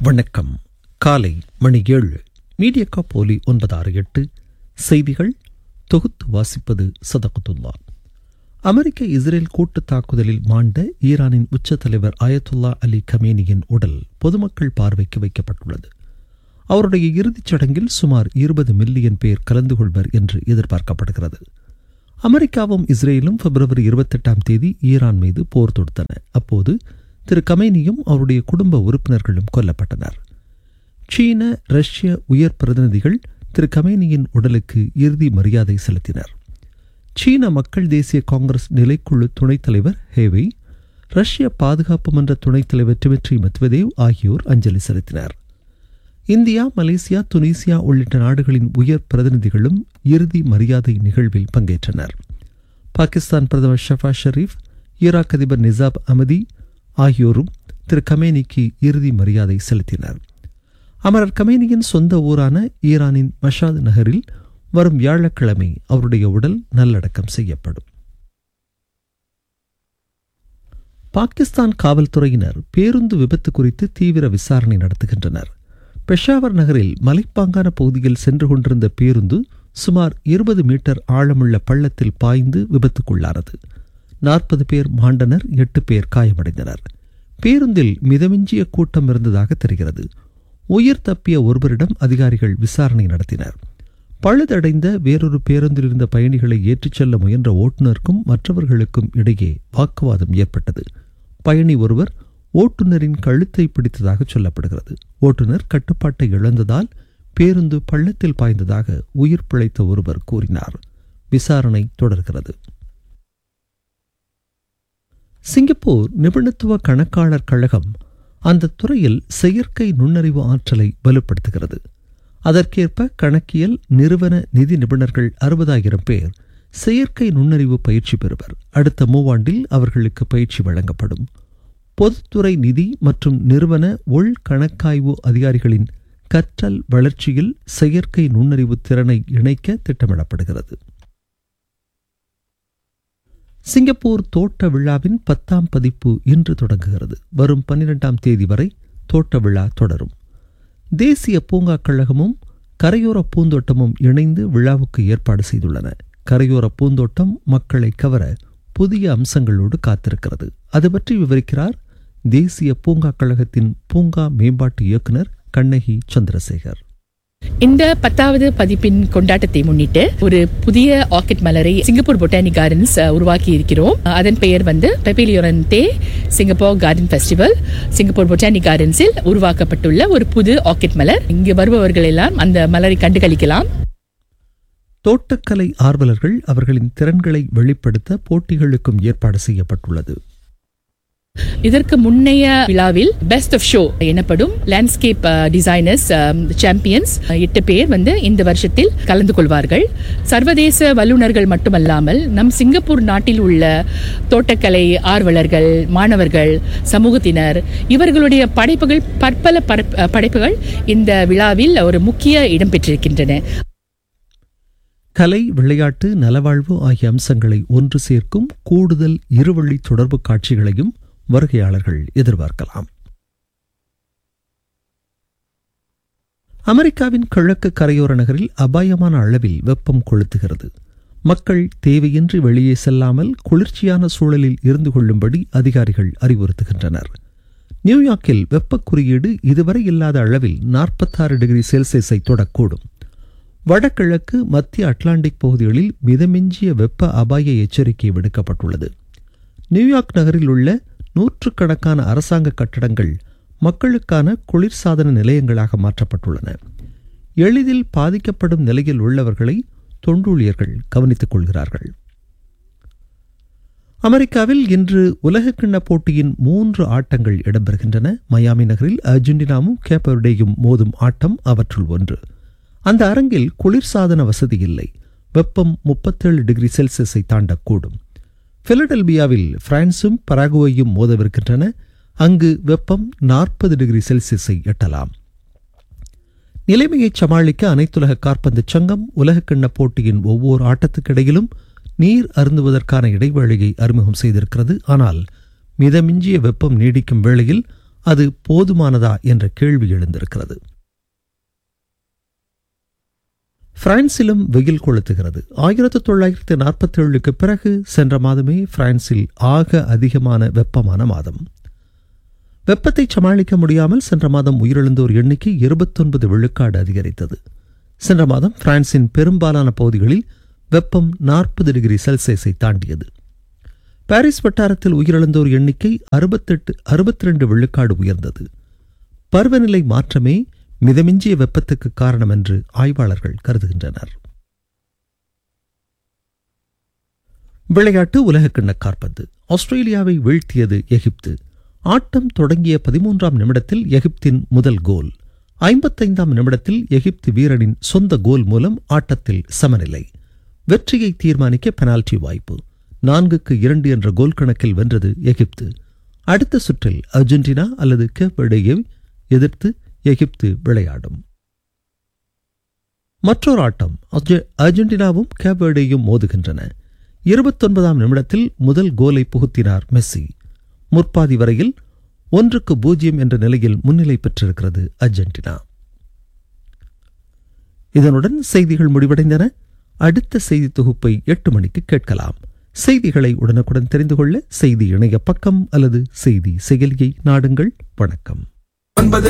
வணக்கம் காலை மணி ஏழு மீடியா போலி ஒன்பதாறு எட்டு செய்திகள் தொகுத்து வாசிப்பது சதகத்துல்லா அமெரிக்க இஸ்ரேல் கூட்டு தாக்குதலில் மாண்ட ஈரானின் உச்ச தலைவர் அயத்துல்லா அலி கமேனியின் உடல் பொதுமக்கள் பார்வைக்கு வைக்கப்பட்டுள்ளது அவருடைய இறுதிச் சடங்கில் சுமார் இருபது மில்லியன் பேர் கலந்து கொள்வர் என்று எதிர்பார்க்கப்படுகிறது அமெரிக்காவும் இஸ்ரேலும் பிப்ரவரி இருபத்தெட்டாம் தேதி ஈரான் மீது போர் தொடுத்தன அப்போது திரு கமேனியும் அவருடைய குடும்ப உறுப்பினர்களும் கொல்லப்பட்டனர் சீன ரஷ்ய உயர் பிரதிநிதிகள் திரு கமேனியின் உடலுக்கு இறுதி மரியாதை செலுத்தினர் சீன மக்கள் தேசிய காங்கிரஸ் நிலைக்குழு துணைத் தலைவர் ஹேவை ரஷ்ய பாதுகாப்பு மன்ற துணைத் தலைவர் டிமிட்ரி மெத்வதேவ் ஆகியோர் அஞ்சலி செலுத்தினர் இந்தியா மலேசியா துனிசியா உள்ளிட்ட நாடுகளின் உயர் பிரதிநிதிகளும் இறுதி மரியாதை நிகழ்வில் பங்கேற்றனர் பாகிஸ்தான் பிரதமர் ஷஃபா ஷரீப் ஈராக் அதிபர் நிசாப் அமதி ஆகியோரும் திரு கமேனிக்கு இறுதி மரியாதை செலுத்தினர் அமரர் கமேனியின் சொந்த ஊரான ஈரானின் மஷாத் நகரில் வரும் வியாழக்கிழமை அவருடைய உடல் நல்லடக்கம் செய்யப்படும் பாகிஸ்தான் காவல்துறையினர் பேருந்து விபத்து குறித்து தீவிர விசாரணை நடத்துகின்றனர் பெஷாவர் நகரில் மலைப்பாங்கான பகுதியில் சென்று கொண்டிருந்த பேருந்து சுமார் இருபது மீட்டர் ஆழமுள்ள பள்ளத்தில் பாய்ந்து விபத்துக்குள்ளானது நாற்பது பேர் மாண்டனர் எட்டு பேர் காயமடைந்தனர் பேருந்தில் மிதமிஞ்சிய கூட்டம் இருந்ததாக தெரிகிறது உயிர் தப்பிய ஒருவரிடம் அதிகாரிகள் விசாரணை நடத்தினர் பழுதடைந்த வேறொரு பேருந்தில் இருந்த பயணிகளை ஏற்றிச் செல்ல முயன்ற ஓட்டுநருக்கும் மற்றவர்களுக்கும் இடையே வாக்குவாதம் ஏற்பட்டது பயணி ஒருவர் ஓட்டுநரின் கழுத்தை பிடித்ததாக சொல்லப்படுகிறது ஓட்டுநர் கட்டுப்பாட்டை இழந்ததால் பேருந்து பள்ளத்தில் பாய்ந்ததாக உயிர் பிழைத்த ஒருவர் கூறினார் விசாரணை தொடர்கிறது சிங்கப்பூர் நிபுணத்துவ கணக்காளர் கழகம் அந்த துறையில் செயற்கை நுண்ணறிவு ஆற்றலை வலுப்படுத்துகிறது அதற்கேற்ப கணக்கியல் நிறுவன நிதி நிபுணர்கள் அறுபதாயிரம் பேர் செயற்கை நுண்ணறிவு பயிற்சி பெறுவர் அடுத்த மூவாண்டில் அவர்களுக்கு பயிற்சி வழங்கப்படும் பொதுத்துறை நிதி மற்றும் நிறுவன உள் கணக்காய்வு அதிகாரிகளின் கற்றல் வளர்ச்சியில் செயற்கை நுண்ணறிவு திறனை இணைக்க திட்டமிடப்படுகிறது சிங்கப்பூர் தோட்ட விழாவின் பத்தாம் பதிப்பு இன்று தொடங்குகிறது வரும் பன்னிரெண்டாம் தேதி வரை தோட்ட விழா தொடரும் தேசிய பூங்கா கழகமும் கரையோர பூந்தோட்டமும் இணைந்து விழாவுக்கு ஏற்பாடு செய்துள்ளன கரையோர பூந்தோட்டம் மக்களை கவர புதிய அம்சங்களோடு காத்திருக்கிறது அது பற்றி விவரிக்கிறார் தேசிய பூங்கா கழகத்தின் பூங்கா மேம்பாட்டு இயக்குனர் கண்ணகி சந்திரசேகர் இந்த பத்தாவது பதிப்பின் கொண்டாட்டத்தை முன்னிட்டு ஒரு புதிய ஆர்கிட் மலரை சிங்கப்பூர் பொட்டானிக் கார்டன்ஸ் உருவாக்கி இருக்கிறோம் அதன் பெயர் வந்து பெபிலியோரன் the Singapore garden festival Singapore botanic கார்டன்ஸில் உருவாக்கப்பட்டுள்ள ஒரு புது ஆர்கிட் மலர் இங்கு வருபவர்கள் எல்லாம் அந்த மலரை கண்டுகளிக்கலாம் தோட்டக்கலை ஆர்வலர்கள் அவர்களின் திறன்களை வெளிப்படுத்த போட்டிகளுக்கும் ஏற்பாடு செய்யப்பட்டுள்ளது இதற்கு முன்னைய விழாவில் பெஸ்ட் ஆஃப் ஷோ எனப்படும் லேண்ட்ஸ்கேப் டிசைனர்ஸ் சாம்பியன்ஸ் எட்டு பேர் வந்து இந்த வருஷத்தில் கலந்து கொள்வார்கள் சர்வதேச வல்லுநர்கள் மட்டுமல்லாமல் நம் சிங்கப்பூர் நாட்டில் உள்ள தோட்டக்கலை ஆர்வலர்கள் மாணவர்கள் சமூகத்தினர் இவர்களுடைய படைப்புகள் பற்பல படைப்புகள் இந்த விழாவில் ஒரு முக்கிய இடம் பெற்றிருக்கின்றன கலை விளையாட்டு நலவாழ்வு ஆகிய அம்சங்களை ஒன்று சேர்க்கும் கூடுதல் இருவழி தொடர்பு காட்சிகளையும் வருகையாளர்கள் எதிர்பார்க்கலாம் அமெரிக்காவின் கிழக்கு கரையோர நகரில் அபாயமான அளவில் வெப்பம் கொளுத்துகிறது மக்கள் தேவையின்றி வெளியே செல்லாமல் குளிர்ச்சியான சூழலில் இருந்து கொள்ளும்படி அதிகாரிகள் அறிவுறுத்துகின்றனர் நியூயார்க்கில் வெப்ப குறியீடு இதுவரை இல்லாத அளவில் நாற்பத்தாறு டிகிரி செல்சியஸை தொடக்கூடும் வடகிழக்கு மத்திய அட்லாண்டிக் பகுதிகளில் மிதமிஞ்சிய வெப்ப அபாய எச்சரிக்கை விடுக்கப்பட்டுள்ளது நியூயார்க் நகரில் உள்ள நூற்றுக்கணக்கான அரசாங்க கட்டடங்கள் மக்களுக்கான குளிர்சாதன நிலையங்களாக மாற்றப்பட்டுள்ளன எளிதில் பாதிக்கப்படும் நிலையில் உள்ளவர்களை தொண்டூழியர்கள் கவனித்துக் கொள்கிறார்கள் அமெரிக்காவில் இன்று உலகக்கிண்ண போட்டியின் மூன்று ஆட்டங்கள் இடம்பெறுகின்றன மயாமி நகரில் அர்ஜென்டினாவும் கேப்பர்டேயும் மோதும் ஆட்டம் அவற்றுள் ஒன்று அந்த அரங்கில் குளிர்சாதன வசதி இல்லை வெப்பம் முப்பத்தேழு டிகிரி செல்சியஸை தாண்டக்கூடும் பிலடெல்பியாவில் பிரான்சும் பராகுவையும் மோதவிருக்கின்றன அங்கு வெப்பம் நாற்பது டிகிரி செல்சியஸை எட்டலாம் நிலைமையை சமாளிக்க அனைத்துலக காற்பந்து சங்கம் உலகக்கிண்ண போட்டியின் ஒவ்வொரு ஆட்டத்துக்கிடையிலும் நீர் அருந்துவதற்கான இடைவேளையை அறிமுகம் செய்திருக்கிறது ஆனால் மிதமிஞ்சிய வெப்பம் நீடிக்கும் வேளையில் அது போதுமானதா என்ற கேள்வி எழுந்திருக்கிறது பிரான்சிலும் வெயில் கொளுத்துகிறது ஆயிரத்தி தொள்ளாயிரத்தி நாற்பத்தி ஏழுக்கு பிறகு சென்ற மாதமே பிரான்சில் ஆக அதிகமான வெப்பமான மாதம் வெப்பத்தை சமாளிக்க முடியாமல் சென்ற மாதம் உயிரிழந்தோர் எண்ணிக்கை இருபத்தொன்பது விழுக்காடு அதிகரித்தது சென்ற மாதம் பிரான்சின் பெரும்பாலான பகுதிகளில் வெப்பம் நாற்பது டிகிரி செல்சியஸை தாண்டியது பாரிஸ் வட்டாரத்தில் உயிரிழந்தோர் எண்ணிக்கை அறுபத்தெட்டு அறுபத்தி ரெண்டு விழுக்காடு உயர்ந்தது பருவநிலை மாற்றமே மிதமிஞ்சிய வெப்பத்துக்கு காரணம் என்று ஆய்வாளர்கள் கருதுகின்றனர் விளையாட்டு உலகக்கிண்ண காற்பந்து ஆஸ்திரேலியாவை வீழ்த்தியது எகிப்து ஆட்டம் தொடங்கிய பதிமூன்றாம் நிமிடத்தில் எகிப்தின் முதல் கோல் ஐம்பத்தைந்தாம் நிமிடத்தில் எகிப்து வீரனின் சொந்த கோல் மூலம் ஆட்டத்தில் சமநிலை வெற்றியை தீர்மானிக்க பெனால்டி வாய்ப்பு நான்குக்கு இரண்டு என்ற கோல் கணக்கில் வென்றது எகிப்து அடுத்த சுற்றில் அர்ஜென்டினா அல்லது கேப்படையை எதிர்த்து எகிப்து விளையாடும் மற்றொரு ஆட்டம் அர்ஜென்டினாவும் கேப்படையும் மோதுகின்றன இருபத்தொன்பதாம் நிமிடத்தில் முதல் கோலை புகுத்தினார் மெஸ்ஸி முற்பாதி வரையில் ஒன்றுக்கு பூஜ்ஜியம் என்ற நிலையில் முன்னிலை பெற்றிருக்கிறது அர்ஜென்டினா இதனுடன் செய்திகள் முடிவடைந்தன அடுத்த செய்தி தொகுப்பை எட்டு மணிக்கு கேட்கலாம் செய்திகளை உடனுக்குடன் தெரிந்து கொள்ள செய்தி இணைய பக்கம் அல்லது செய்தி செயலியை நாடுங்கள் வணக்கம்